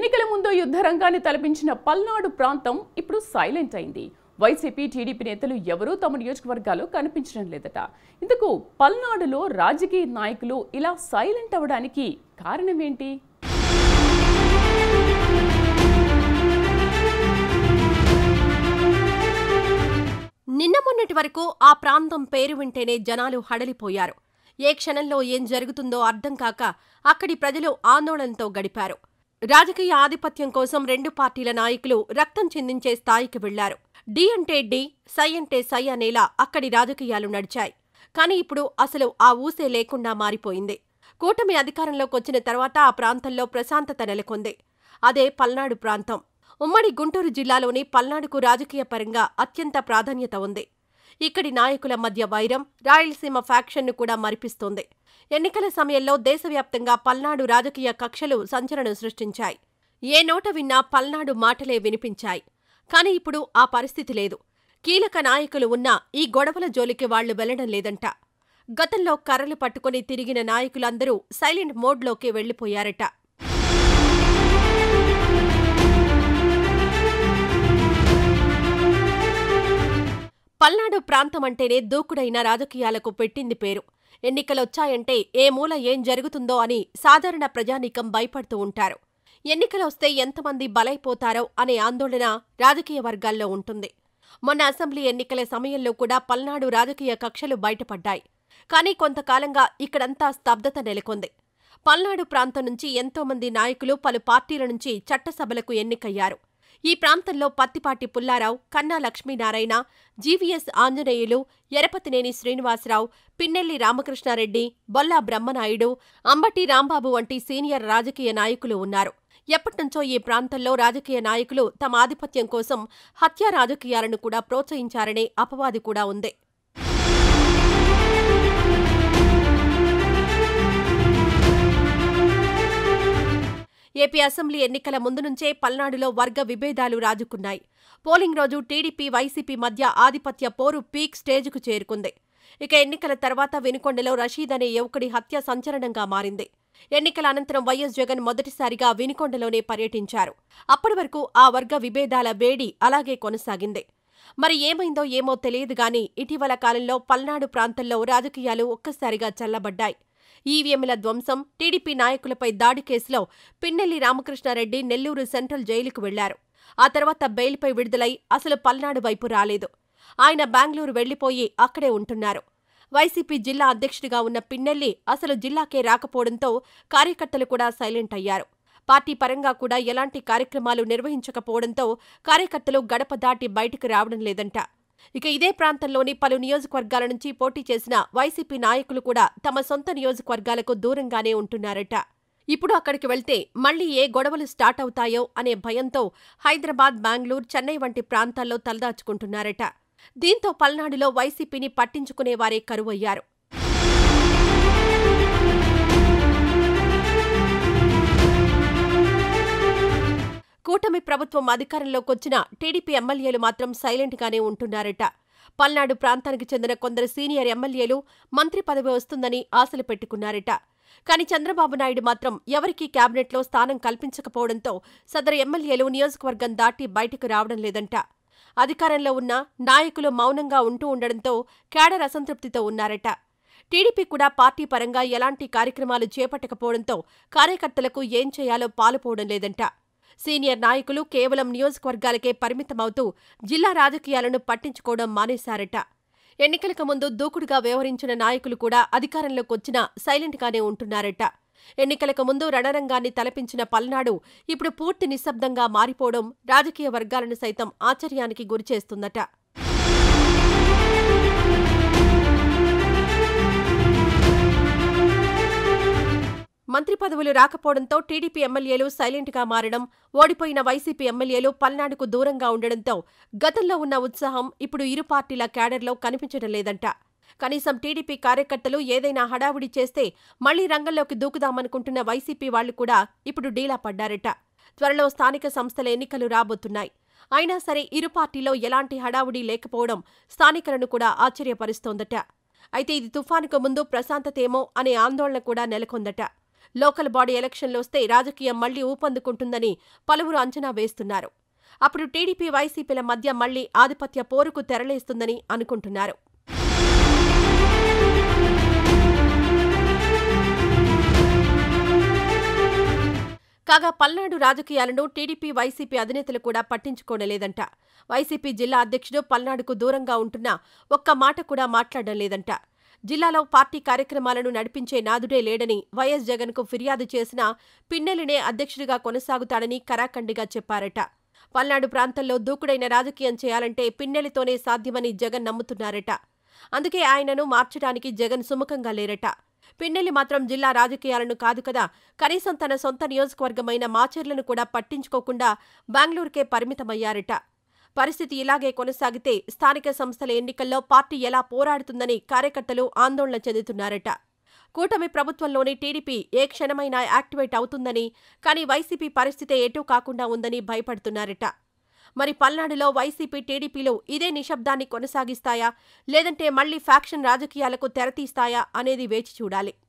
ఎన్నికల ముందు యుద్ధ రంగాన్ని తలపించిన పల్నాడు ప్రాంతం ఇప్పుడు సైలెంట్ అయింది వైసీపీ టీడీపీ నేతలు ఎవరూ తమ నియోజకవర్గాల్లో కనిపించడం లేదట ఇందుకు పల్నాడులో రాజకీయ నాయకులు ఇలా సైలెంట్ అవ్వడానికి కారణం ఏంటి నిన్న మొన్నటి వరకు ఆ ప్రాంతం పేరు వింటేనే జనాలు హడలిపోయారు ఏ క్షణంలో ఏం జరుగుతుందో అర్థం కాక అక్కడి ప్రజలు ఆందోళనతో గడిపారు రాజకీయ ఆధిపత్యం కోసం రెండు పార్టీల నాయకులు రక్తం చిందించే స్థాయికి వెళ్లారు డి అంటే డి సై అంటే సై అనేలా అక్కడి రాజకీయాలు నడిచాయి కానీ ఇప్పుడు అసలు ఆ ఊసే లేకుండా మారిపోయింది కూటమి అధికారంలోకి వచ్చిన తర్వాత ఆ ప్రాంతంలో ప్రశాంతత నెలకొంది అదే పల్నాడు ప్రాంతం ఉమ్మడి గుంటూరు జిల్లాలోని పల్నాడుకు రాజకీయ పరంగా అత్యంత ప్రాధాన్యత ఉంది ఇక్కడి నాయకుల మధ్య వైరం రాయలసీమ ఫ్యాక్షన్ను కూడా మరిపిస్తోంది ఎన్నికల సమయంలో దేశవ్యాప్తంగా పల్నాడు రాజకీయ కక్షలు సంచలనం సృష్టించాయి ఏ నోట విన్నా పల్నాడు మాటలే వినిపించాయి కానీ ఇప్పుడు ఆ పరిస్థితి లేదు కీలక నాయకులు ఉన్నా ఈ గొడవల జోలికి వాళ్లు వెళ్లడం లేదంట గతంలో కర్రలు పట్టుకుని తిరిగిన నాయకులందరూ సైలెంట్ మోడ్లోకి వెళ్లిపోయారట పల్నాడు ప్రాంతం అంటేనే దూకుడైన రాజకీయాలకు పెట్టింది పేరు ఎన్నికలొచ్చాయంటే ఏ మూల ఏం జరుగుతుందో అని సాధారణ ప్రజానీకం భయపడుతూ ఉంటారు ఎన్నికలొస్తే ఎంతమంది బలైపోతారో అనే ఆందోళన రాజకీయ వర్గాల్లో ఉంటుంది మొన్న అసెంబ్లీ ఎన్నికల సమయంలో కూడా పల్నాడు రాజకీయ కక్షలు బయటపడ్డాయి కానీ కొంతకాలంగా ఇక్కడంతా స్తబ్దత నెలకొంది పల్నాడు ప్రాంతం నుంచి ఎంతోమంది నాయకులు పలు పార్టీల నుంచి చట్టసభలకు ఎన్నికయ్యారు ఈ ప్రాంతంలో పత్తిపాటి పుల్లారావు కన్నా లక్ష్మీనారాయణ జీవీఎస్ ఆంజనేయులు ఎరపతినేని శ్రీనివాసరావు పిన్నెల్లి రామకృష్ణారెడ్డి బొల్లా బ్రహ్మనాయుడు అంబటి రాంబాబు వంటి సీనియర్ రాజకీయ నాయకులు ఉన్నారు ఎప్పటినుంచో ఈ ప్రాంతంలో రాజకీయ నాయకులు తమ ఆధిపత్యం కోసం హత్యా రాజకీయాలను కూడా ప్రోత్సహించారనే అపవాది కూడా ఉంది ఏపీ అసెంబ్లీ ఎన్నికల ముందు నుంచే పల్నాడులో వర్గ విభేదాలు రాజుకున్నాయి పోలింగ్ రోజు టీడీపీ వైసీపీ మధ్య ఆధిపత్య పోరు పీక్ స్టేజ్కు చేరుకుంది ఇక ఎన్నికల తర్వాత వినుకొండలో రషీద్ అనే యువకుడి హత్య సంచలనంగా మారింది ఎన్నికల అనంతరం వైఎస్ జగన్ మొదటిసారిగా వినుకొండలోనే పర్యటించారు అప్పటి వరకు ఆ వర్గ విభేదాల వేడి అలాగే కొనసాగింది మరి ఏమైందో ఏమో తెలియదు గాని ఇటీవల కాలంలో పల్నాడు ప్రాంతంలో రాజకీయాలు ఒక్కసారిగా చల్లబడ్డాయి ఈవీఎంల ధ్వంసం టీడీపీ నాయకులపై దాడి కేసులో పిన్నెల్లి రామకృష్ణారెడ్డి నెల్లూరు సెంట్రల్ జైలుకు వెళ్లారు ఆ తర్వాత బెయిల్పై విడుదలై అసలు పల్నాడు వైపు రాలేదు ఆయన బెంగళూరు వెళ్లిపోయి అక్కడే ఉంటున్నారు వైసీపీ జిల్లా అధ్యక్షుడిగా ఉన్న పిన్నెల్లి అసలు జిల్లాకే రాకపోవడంతో కార్యకర్తలు కూడా సైలెంట్ అయ్యారు పార్టీ పరంగా కూడా ఎలాంటి కార్యక్రమాలు నిర్వహించకపోవడంతో కార్యకర్తలు గడప దాటి బయటకు రావడం లేదంట ఇక ఇదే ప్రాంతంలోని పలు నియోజకవర్గాల నుంచి పోటీ చేసిన వైసీపీ నాయకులు కూడా తమ సొంత నియోజకవర్గాలకు దూరంగానే ఉంటున్నారట ఇప్పుడు అక్కడికి వెళ్తే మళ్లీ ఏ గొడవలు స్టార్ట్ అవుతాయో అనే భయంతో హైదరాబాద్ బెంగళూరు చెన్నై వంటి ప్రాంతాల్లో తలదాచుకుంటున్నారట దీంతో పల్నాడులో వైసీపీని పట్టించుకునేవారే కరువయ్యారు కూటమి ప్రభుత్వం అధికారంలోకొచ్చిన టీడీపీ ఎమ్మెల్యేలు మాత్రం సైలెంట్గానే ఉంటున్నారట పల్నాడు ప్రాంతానికి చెందిన కొందరు సీనియర్ ఎమ్మెల్యేలు మంత్రి పదవి వస్తుందని ఆశలు పెట్టుకున్నారట కానీ చంద్రబాబు నాయుడు మాత్రం ఎవరికీ కేబినెట్లో స్థానం కల్పించకపోవడంతో సదరు ఎమ్మెల్యేలు నియోజకవర్గం దాటి బయటకు రావడం లేదంట అధికారంలో ఉన్న నాయకులు మౌనంగా ఉంటూ ఉండడంతో కేడర్ అసంతృప్తితో ఉన్నారట టీడీపీ కూడా పార్టీ పరంగా ఎలాంటి కార్యక్రమాలు చేపట్టకపోవడంతో కార్యకర్తలకు ఏం చేయాలో పాలుపోవడం లేదంట సీనియర్ నాయకులు కేవలం నియోజకవర్గాలకే పరిమితమవుతూ జిల్లా రాజకీయాలను పట్టించుకోవడం మానేశారట ఎన్నికలకు ముందు దూకుడుగా వ్యవహరించిన నాయకులు కూడా అధికారంలోకి వచ్చినా సైలెంట్గానే ఉంటున్నారట ఎన్నికలకు ముందు రణరంగాన్ని తలపించిన పల్నాడు ఇప్పుడు పూర్తి నిశ్శబ్దంగా మారిపోవడం రాజకీయ వర్గాలను సైతం ఆశ్చర్యానికి గురిచేస్తుందట మంత్రి పదవులు రాకపోవడంతో టీడీపీ ఎమ్మెల్యేలు సైలెంట్గా మారడం ఓడిపోయిన వైసీపీ ఎమ్మెల్యేలు పల్నాడుకు దూరంగా ఉండడంతో గతంలో ఉన్న ఉత్సాహం ఇప్పుడు ఇరు పార్టీల క్యాడర్లో కనిపించడం లేదంట కనీసం టీడీపీ కార్యకర్తలు ఏదైనా హడావుడి చేస్తే మళ్లీ రంగంలోకి దూకుదామనుకుంటున్న వైసీపీ వాళ్లు కూడా ఇప్పుడు డీలా పడ్డారట త్వరలో స్థానిక సంస్థల ఎన్నికలు రాబోతున్నాయి అయినా సరే ఇరు పార్టీలో ఎలాంటి హడావుడి లేకపోవడం స్థానికులను కూడా ఆశ్చర్యపరుస్తోందట అయితే ఇది తుఫానుకు ముందు ప్రశాంతతేమో అనే ఆందోళన కూడా నెలకొందట లోకల్ బాడీ ఎలక్షన్లు వస్తే రాజకీయం మళ్లీ ఊపందుకుంటుందని పలువురు అంచనా వేస్తున్నారు అప్పుడు టీడీపీ వైసీపీల మధ్య మళ్లీ ఆధిపత్య పోరుకు తెరలేస్తుందని అనుకుంటున్నారు కాగా పల్నాడు రాజకీయాలను టీడీపీ వైసీపీ అధినేతలు కూడా పట్టించుకోనలేదంట వైసీపీ జిల్లా అధ్యక్షుడు పల్నాడుకు దూరంగా ఉంటున్నా ఒక్క మాట కూడా మాట్లాడడం లేదంట జిల్లాలో పార్టీ కార్యక్రమాలను నడిపించే నాదుడే లేడని వైఎస్ జగన్కు ఫిర్యాదు చేసినా పిన్నెలినే అధ్యక్షుడిగా కొనసాగుతాడని కరాఖండిగా చెప్పారట పల్నాడు ప్రాంతంలో దూకుడైన రాజకీయం చేయాలంటే పిన్నెలితోనే సాధ్యమని జగన్ నమ్ముతున్నారట అందుకే ఆయనను మార్చడానికి జగన్ సుముఖంగా లేరట పిన్నెల్లి మాత్రం జిల్లా రాజకీయాలను కాదు కదా కనీసం తన సొంత నియోజకవర్గమైన మాచర్లను కూడా పట్టించుకోకుండా బెంగళూరుకే పరిమితమయ్యారట పరిస్థితి ఇలాగే కొనసాగితే స్థానిక సంస్థల ఎన్నికల్లో పార్టీ ఎలా పోరాడుతుందని కార్యకర్తలు ఆందోళన చెందుతున్నారట కూటమి ప్రభుత్వంలోని టీడీపీ ఏ క్షణమైనా యాక్టివేట్ అవుతుందని కానీ వైసీపీ పరిస్థితి ఎటూ కాకుండా ఉందని భయపడుతున్నారట మరి పల్నాడులో వైసీపీ టీడీపీలు ఇదే నిశ్శబ్దాన్ని కొనసాగిస్తాయా లేదంటే మళ్లీ ఫ్యాక్షన్ రాజకీయాలకు తెరతీస్తాయా అనేది వేచి చూడాలి